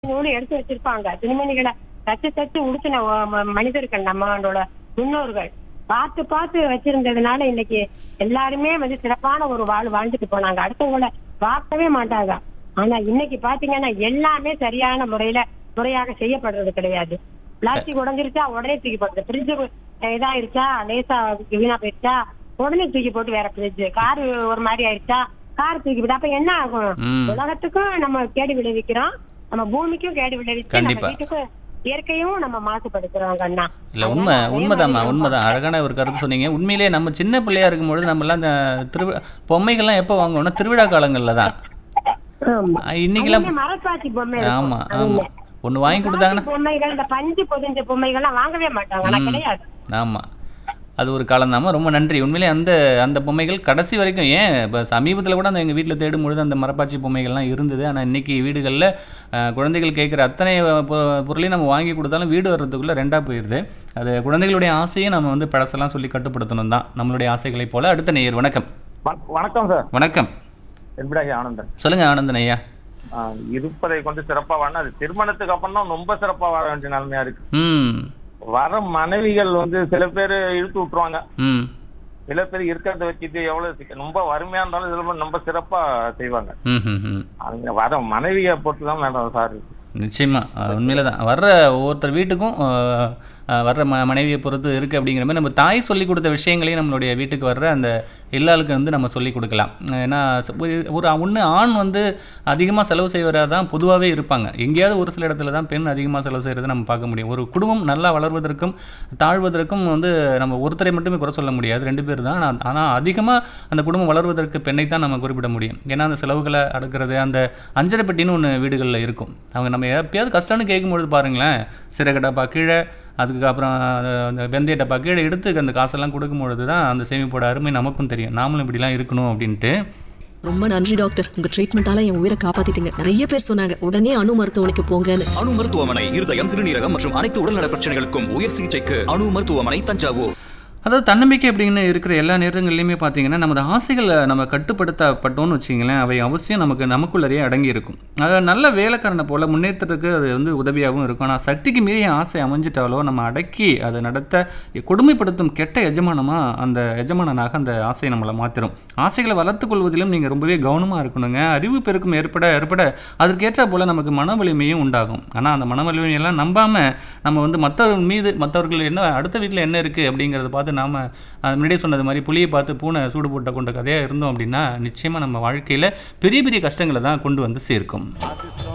நூல் எடுத்து வச்சிருப்பாங்க துணிமணிகளை தச்சு தச்சு உடுத்தின ஒ- ம- மனிதர்கள் நம்மளோட முன்னோர்கள் பார்த்து பார்த்து வச்சிருந்ததுனால இன்னைக்கு எல்லாருமே வந்து சிறப்பான ஒரு வாழ் வாழ்ந்துட்டு போனாங்க அடுத்தவங்கள பார்க்கவே மாட்டாங்க ஆனா இன்னைக்கு பாத்தீங்கன்னா எல்லாமே சரியான முறையில முறையாக செய்யப்படுறது கிடையாது பிளாஸ்டிக் உடஞ்சிருச்சா உடனே தூக்கி போடுறது ஃப்ரிட்ஜ் இதாயிருச்சா லேசா வீணா போயிருச்சா உடனே தூக்கி போட்டு வேற ஃப்ரிட்ஜ் கார் ஒரு மாதிரி ஆயிருச்சா கார் தூக்கி போட்டு அப்ப என்ன ஆகும் ம். உலகத்துக்கும் நம்ம கேடு விளைவிக்கிறோம் நம்ம பூமிக்கும் கேடு விளைவிச்சு நம்ம கண்டிப்பா. வீட்டுக்கும் இயற்கையும் நம்ம மாசுபடுத்துறோம் கண்ணா இல்ல உண்மை உண்மைதாம்மா உண்மைதான் அழகான ஒரு கருத்து சொன்னீங்க உண்மையிலேயே நம்ம சின்ன பிள்ளையா இருக்கும்பொழுது நம்ம எல்லாம் இந்த திருவிழா பொம்மைகள்லாம் எப்போ வாங்குவோம்னா திருவிழா காலங்கள்ல தான் ஆமா. இன்னைக்கெல்லாம் அதுவுமே மரப்பாச்சி பொம்மை இருக்கும். ஆமா அதுவுமே. ஆமா ஒண்ணு வாங்கி கொடுத்தாங்கன்னா பிளாஸ்டிக் பொம்மைகள் இந்த பஞ்சு பொதிஞ்ச பொம்மைகள்லாம் வாங்கவே மாட்டாங்க ஆனா ம். கிடையாது ஆமா அது ஒரு காலம்தாம்மா ரொம்ப நன்றி உண்மையிலே அந்த அந்த பொம்மைகள் கடைசி வரைக்கும் ஏன் இப்போ சமீபத்தில் கூட அந்த எங்கள் வீட்டில் தேடும் பொழுது அந்த மரப்பாச்சி பொம்மைகள்லாம் இருந்தது ஆனால் இன்னைக்கு வீடுகளில் குழந்தைகள் கேட்குற அத்தனை பொ- பொருளையும் நம்ம வாங்கி கொடுத்தாலும் வீடு வர்றதுக்குள்ளே ரெண்டாக போயிடுது அது குழந்தைகளுடைய ஆசையை நம்ம வந்து பழசெல்லாம் சொல்லி கட்டுப்படுத்தணும் தான் நம்மளுடைய ஆசைகளைப் போல அடுத்த நேயர் வணக்கம் வண- வணக்கம் சார் வணக்கம் என்படாகி ஆனந்தன் சொல்லுங்க ஆனந்தன் ஐயா ஆ, இருப்பதை கொண்டு சிறப்பா வாழணும் அது திருமணத்துக்கு அப்புறம் தான் ரொம்ப சிறப்பா வாழ வேண்டிய நிலைமையா இருக்கு ம் வர மனைவிகள் வந்து சில பேர் இழுத்து விட்டுருவாங்க ம் சில பேர் இருக்கிறத வச்சுட்டு எவ்வளவு சிக்க- ரொம்ப வறுமையா இருந்தாலும் சில பேர் ரொம்ப சிறப்பா செய்வாங்க ம் ம் ம் அங்க வர மனைவியை பொறுத்து தான் மேடம் சார் இருக்கு. நிச்சயமா அது உண்மையில தான் வர்ற ஒவ்வொருத்தர் வீட்டுக்கும் அஹ், அஹ், வர்ற ம மனைவியை பொறுத்து இருக்குது அப்படிங்கிற மாதிரி நம்ம தாய் சொல்லி கொடுத்த விஷயங்களையும் நம்மளுடைய வீட்டுக்கு வர்ற அந்த எல்லாருக்கும் வந்து நம்ம சொல்லி கொடுக்கலாம் ஏன்னா ச- ஒரு- ஒரு ஒன்று ஆண் வந்து அதிகமாக செலவு செய்வராக தான் பொதுவாகவே இருப்பாங்க எங்கேயாவது ஒரு சில இடத்துல தான் பெண் அதிகமாக செலவு செய்கிறத நம்ம பார்க்க முடியும் ஒரு குடும்பம் நல்லா வளர்வதற்கும் தாழ்வதற்கும் வந்து நம்ம ஒருத்தரை மட்டுமே குறை சொல்ல முடியாது ரெண்டு பேர் தான் ஆனால் ஆனால் அதிகமாக அந்த குடும்பம் வளர்வதற்கு பெண்ணை தான் நம்ம குறிப்பிட முடியும் ஏன்னா அந்த செலவுகளை அடக்கிறது அந்த அஞ்சரை பெட்டின்னு ஒன்று வீடுகளில் இருக்கும் அவங்க நம்ம எப்பயாவது கஷ்டம்னு கேட்கும்பொழுது பாருங்களேன் சிறகு டப்பா கீழே அதுக்கு அப்புறம் அந்த- அந்த வெந்தய டப்பா கீழே எடுத்து அந்த காசெல்லாம் கொடுக்கும்பொழுது தான் அந்த சேமிப்போட அருமை நமக்கும் தெரியும் நாமளும் இப்படிலாம் இருக்கணும் அப்படின்ட்டு ரொம்ப நன்றி டாக்டர் உங்க ட்ரீட்மெண்டால என் உயிரை காப்பாத்திட்டீங்க நிறைய பேர் சொன்னாங்க உடனே அணு மருத்துவமனைக்கு போங்கன்னு அணு மருத்துவமனை இருதயம் சிறுநீரகம் மற்றும் அனைத்து உடல்நல பிரச்சனைகளுக்கும் உயர் சிகிச்சைக்கு அணு மருத்துவமனை தஞ்சாவூர் அதாவது தன்னம்பிக்கை அப்படின்னு இருக்கிற எல்லா நேரங்கள்லையுமே பார்த்தீங்கன்னா நமது ஆசைகளை நம்ம கட்டுப்படுத்தப்பட்டோம்னு வச்சிங்களேன் அவை அவசியம் நமக்கு நமக்குள்ளேயே அடங்கி இருக்கும் அது நல்ல வேலைக்காரனை போல் முன்னேற்றத்துக்கு அது வந்து உதவியாகவும் இருக்கும் ஆனால் சக்திக்கு மீறிய ஆசை அமைஞ்சிட்டாலோ நம்ம அடக்கி அதை நடத்த கொடுமைப்படுத்தும் கெட்ட எஜமானமாக அந்த எஜமானனாக அந்த ஆசையை நம்மளை மாற்றிடும் ஆசைகளை வளர்த்துக் கொள்வதிலும் நீங்கள் ரொம்பவே கவனமாக இருக்கணுங்க அறிவு பெருக்கும் ஏற்பட ஏற்பட அதற்கேற்ற போல் நமக்கு மன வலிமையும் உண்டாகும் ஆனால் அந்த மன வலிமையெல்லாம் நம்பாமல் நம்ம வந்து மற்றவர்கள் மீது மற்றவர்கள் என்ன அடுத்த வீட்டில் என்ன இருக்குது அப்படிங்கிறத பார்த்து நாம் முன்னாடியே சொன்னது மாதிரி புளியை பார்த்து பூனை சூடு போட்ட கொண்ட கதையாக இருந்தோம் அப்படின்னா நிச்சயமாக நம்ம வாழ்க்கையில் பெரிய பெரிய கஷ்டங்களை தான் கொண்டு வந்து சேர்க்கும்